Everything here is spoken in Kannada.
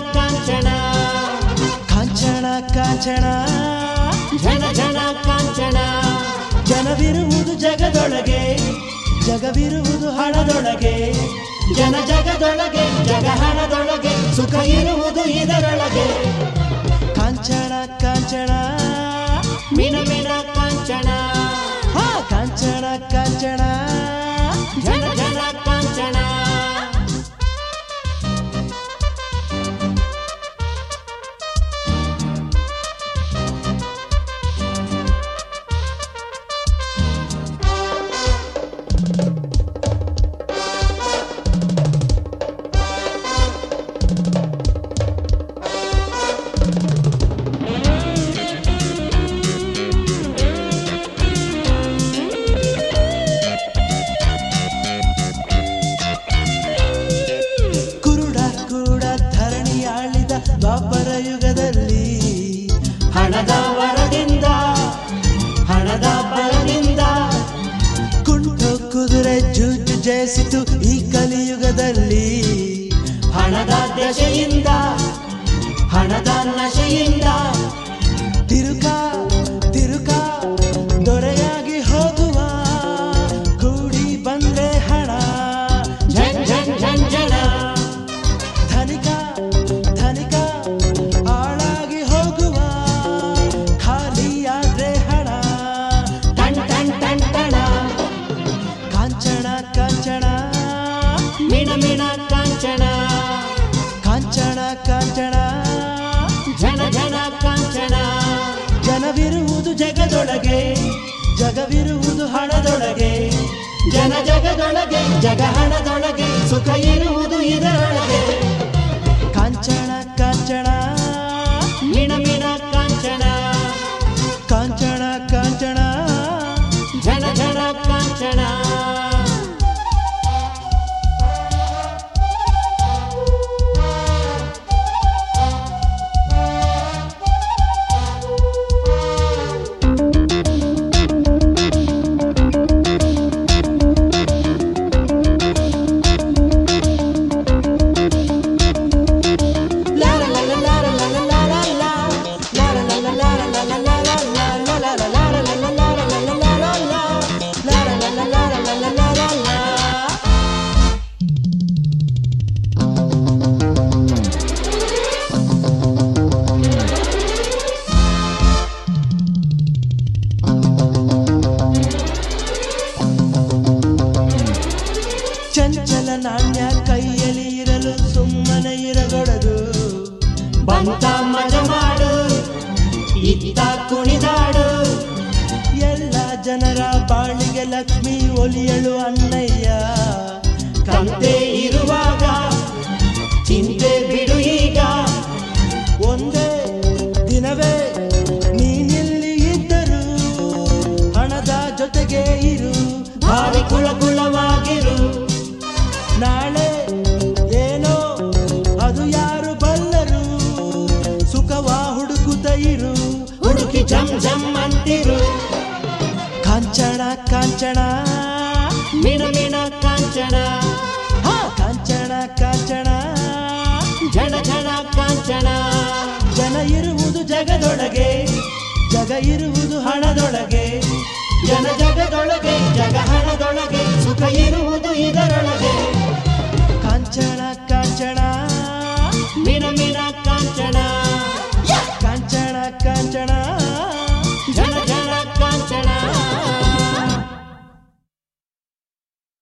ಕಾಂಚನ ಕಾಂಚನ ಕಾಂಚನ ಝಣ ಝಣ ಕಾಂಚನ ಜನವಿರುವುದು ಜಗದೊಳಗೆ ಜಗವಿರುವುದು ಹಣದೊಳಗೆ ಜನ ಜಗದೊಳಗೆ ಜಗಹಣದೊಳಗೆ ಸುಖ ಇರುವುದು ಇದರೊಳಗೆ ಕಾಂಚನ ಕಾಂಚನ ಮಿಣ ಮಿಣ ಕಾಂಚನ ಹಾ ಕಾಂಚನ ಕಾಂಚನ ಝಣ ಝಣ ಕಾಂಚನ ಕುರುಡ ಕೂಡ ಧರಣಿ ಆಳಿದ ದ್ವಾಪರ ಯುಗದಲ್ಲಿ ಹಣದ ವರದಿಂದ ಹಣದ ಬರದಿಂದ ಕುಂಟು ಕುದುರೆ ಜೂಜು ಜಯಿಸಿತು ಈ ಕಲಿಯುಗದಲ್ಲಿ ಹಣದ ದಶೆಯಿಂದ ಹಣದ ನಶೆಯಿಂದ ತಿರುಕ ತಿರುಕ ದೊರೆಯಾಗಿ ಹೋಗುವ ಕೂಡಿ ಬಂದ್ರೆ ಹಣ ಝನ್ ಝನ್ ಝನ್ ಝಣ ಧನಿಕ ಧನಿಕ ಹಾಳಾಗಿ ಹೋಗುವ ಖಾಲಿಯಾದ್ರೆ ಹಣ ಟನ್ ಟನ್ ಟನ್ ಟಣ ಕಾಂಚನ ಕಾಂಚನ ಮಿಣ ಮಿಣ ಕಾಂಚನ ಕಾಂಚನ ಕಾಂಚನ ಝಣ ಝಣ ಕಾಂಚನ ಜನವಿರುವುದು ಜಗದೊಳಗೆ ಜಗವಿರುವುದು ಹಣದೊಳಗೆ ಜನ ಜಗದೊಳಗೆ ಜಗಹಣದೊಳಗೆ ಸುಖ ಇರುವುದು ಇದರೊಳಗೆ ಕಾಂಚನ ಕಾಂಚನ ಮಿಣ ಮಿಣ ಕಾಂಚನ ಕಾಂಚನ ಕಾಂಚನ ಝಣ ಝಣ ಕಾಂಚನ ಚಂಚಲ ನಾಣ್ಯ ಕೈಯಲ್ಲಿ ಇರಲು ಸುಮ್ಮನೆ ಇರಗೊಡದು ಬಂತ ಮಜ ಮಾಡು ಇತ್ತ ಕುಣಿದಾಡು ಎಲ್ಲ ಜನರ ಬಾಳಿಗೆ ಲಕ್ಷ್ಮಿ ಒಲಿಯಳು ಅನ್ನಯ್ಯ ಕಂತೆ ಇರುವಾಗ ಚಿಂತೆ ಬಿಡು ಈಗ ಒಂದೇ ದಿನವೇ ನೀನಿಲ್ಲಿ ಇದ್ದರು ಹಣದ ಜೊತೆಗೆ ಇರು ಭಾರಿ ಕುಳ ಕುಳವಾಗಿರು ನಾಳೆ ಏನೋ ಅದು ಯಾರು ಬಲ್ಲರು ಸುಖವ ಹುಡುಕುತ್ತ ಇರು ಹುಡುಕಿ ಜಮ್ ಜಮ್ ಅಂತಿರು ಕಾಂಚನ ಕಾಂಚನ ಮಿಣ ಮಿಣ ಕಾಂಚನ ಹಾ ಕಾಂಚನ ಕಾಂಚನ ಝಣ ಝಣ ಕಾಂಚನ ಜನ ಇರುವುದು ಜಗದೊಳಗೆ ಜಗ ಇರುವುದು ಹಣದೊಳಗೆ ಜನ ಜಗದೊಳಗೆ ಜಗ ಹಣದೊಳಗೆ ಸುಖ ಇರುವುದು ಇದರೊಳಗೆ